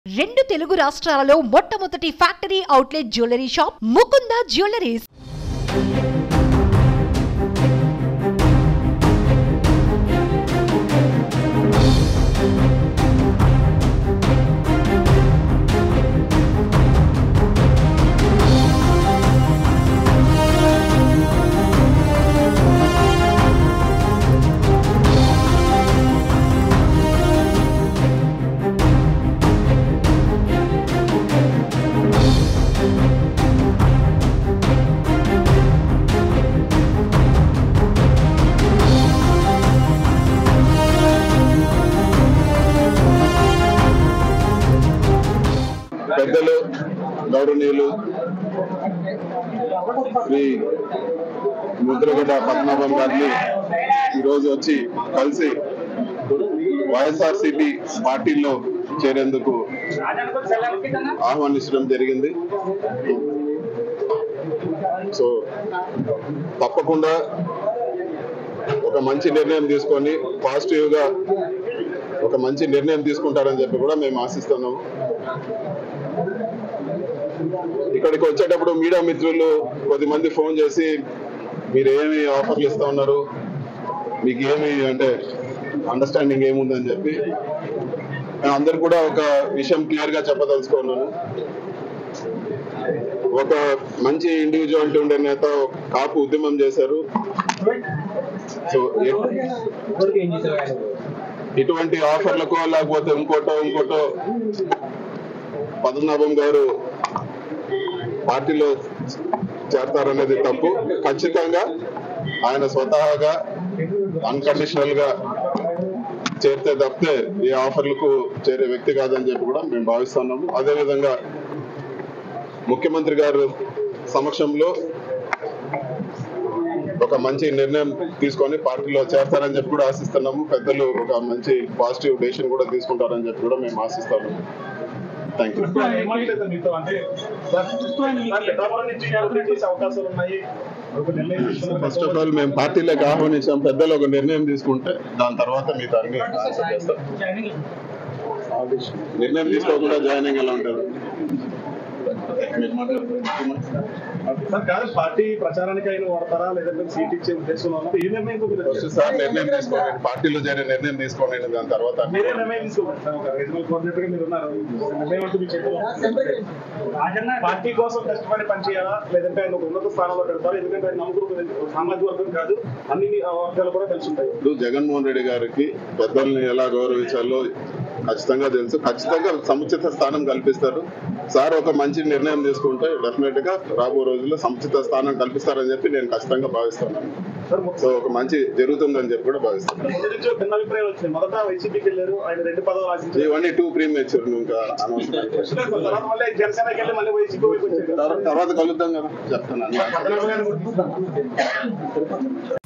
రెండు తెలుగు రాష్ట్రాలలో మొట్టమొదటి factory outlet jewellery shop Mukunda jewelleries పెద్దలు గౌరవనీయులు శ్రీ ముద్రగడ్డ పద్మనాభం గారిని ఈరోజు వచ్చి కలిసి వైఎస్ఆర్సిపి పార్టీలో చేరేందుకు ఆహ్వానించడం జరిగింది సో తప్పకుండా ఒక మంచి నిర్ణయం తీసుకొని పాజిటివ్ గా ఒక మంచి నిర్ణయం తీసుకుంటారని చెప్పి కూడా మేము ఆశిస్తున్నాము ఇక్కడికి వచ్చేటప్పుడు మీడియా మిత్రులు కొద్దిమంది ఫోన్ చేసి మీరు ఏమి ఆఫర్లు ఇస్తా ఉన్నారు మీకు ఏమి అంటే అండర్స్టాండింగ్ ఏముందని చెప్పి నేను అందరు కూడా ఒక విషయం క్లియర్ గా చెప్పదలుచుకున్నాను ఒక మంచి ఇండివిజువాలిటీ ఉండే నేత ఒక కాపు ఉద్యమం చేశారు సో ఇటువంటి ఆఫర్లకో లేకపోతే ఇంకోటో ఇంకోటో పద్మనాభం గారు పార్టీలో చేరతారనేది తప్పు ఖచ్చితంగా ఆయన స్వతహాగా అన్కండిషనల్ గా చేరితే తప్పితే ఈ ఆఫర్లకు చేరే వ్యక్తి కాదని చెప్పి కూడా మేము భావిస్తున్నాము అదేవిధంగా ముఖ్యమంత్రి గారు సమక్షంలో ఒక మంచి నిర్ణయం తీసుకొని పార్టీలో చేరతారని చెప్పి కూడా ఆశిస్తున్నాము పెద్దలు ఒక మంచి పాజిటివ్ డెసిషన్ కూడా తీసుకుంటారని చెప్పి కూడా మేము ఆశిస్తాము థ్యాంక్ యూ ఏమంటలేదు మీతో అంటే పిఠాపురం నుంచి పోటీ చేసే అవకాశాలు ఉన్నాయి ఒక నిర్ణయం తీసుకున్నారు. ఫస్ట్ ఆఫ్ ఆల్ మేము పార్టీలోకి ఆహ్వానించాం పెద్దలు ఒక నిర్ణయం తీసుకుంటే దాని తర్వాత మీ దాన్ని ఆన్సర్ చేస్తాం నిర్ణయం తీసుకోకుండా జాయినింగ్ ఎలా ఉంటుంది మీరు మాట్లాడుతున్నారు. సార్ కాదు పార్టీ ప్రచారానికి అయినా వాడతారా లేదంటే సీట్ ఇచ్చే ఉద్దేశంలో ఉన్నారు ఏ నిర్ణయం ఫస్ట్ తీసుకుంటారు? సార్ నిర్ణయం తీసుకోండి పార్టీలో చేరే నిర్ణయం తీసుకోండి దాని తర్వాత అన్ని మీరే నిర్ణయం తీసుకోండి సార్ ఒక రీజనల్ కోఆర్డినేటర్ గా మీరు ఉన్నారు నిర్ణయం అంటూ మీ చేతిలో ఉంది. పార్టీ కోసం కష్టపడి పనిచేయాలా లేదంటే ఆయన ఒక ఉన్నత స్థానంలో పెడతారు ఎందుకంటే ఆయన నమ్ముకున్న సామాజిక వర్గం కాదు అన్ని వర్గాలు కూడా కలిసి ఉంటాయి ఇప్పుడు జగన్మోహన్ రెడ్డి గారికి పెద్దల్ని ఎలా గౌరవించాలో ఖచ్చితంగా తెలుసు ఖచ్చితంగా సముచిత స్థానం కల్పిస్తారు సార్ ఒక మంచి నిర్ణయం తీసుకుంటే డెఫినెట్ గా రాబో రోజుల్లో సముచిత స్థానం కల్పిస్తారని చెప్పి నేను ఖచ్చితంగా భావిస్తున్నాను సార్ సో ఒక మంచి జరుగుతుందని చెప్పి కూడా భావిస్తున్నాను మొదటి నుంచి ఒక భిన్న అభిప్రాయాలు వచ్చినాయి మొదట వైసీపీకి వెళ్ళారు ఆయన రెండు పదవులు ఆశించారు ఇవన్నీ టూ ప్రీమేచర్ ఇంకా అనవసరం తర్వాత మళ్ళీ జనసేనకి వెళ్ళి మళ్ళీ వైసీపీ వైపు వచ్చారు తర్వాత కలుద్దాం కదా చెప్తున్నాను పద్మనాభ గారిని గుర్తిస్తాను.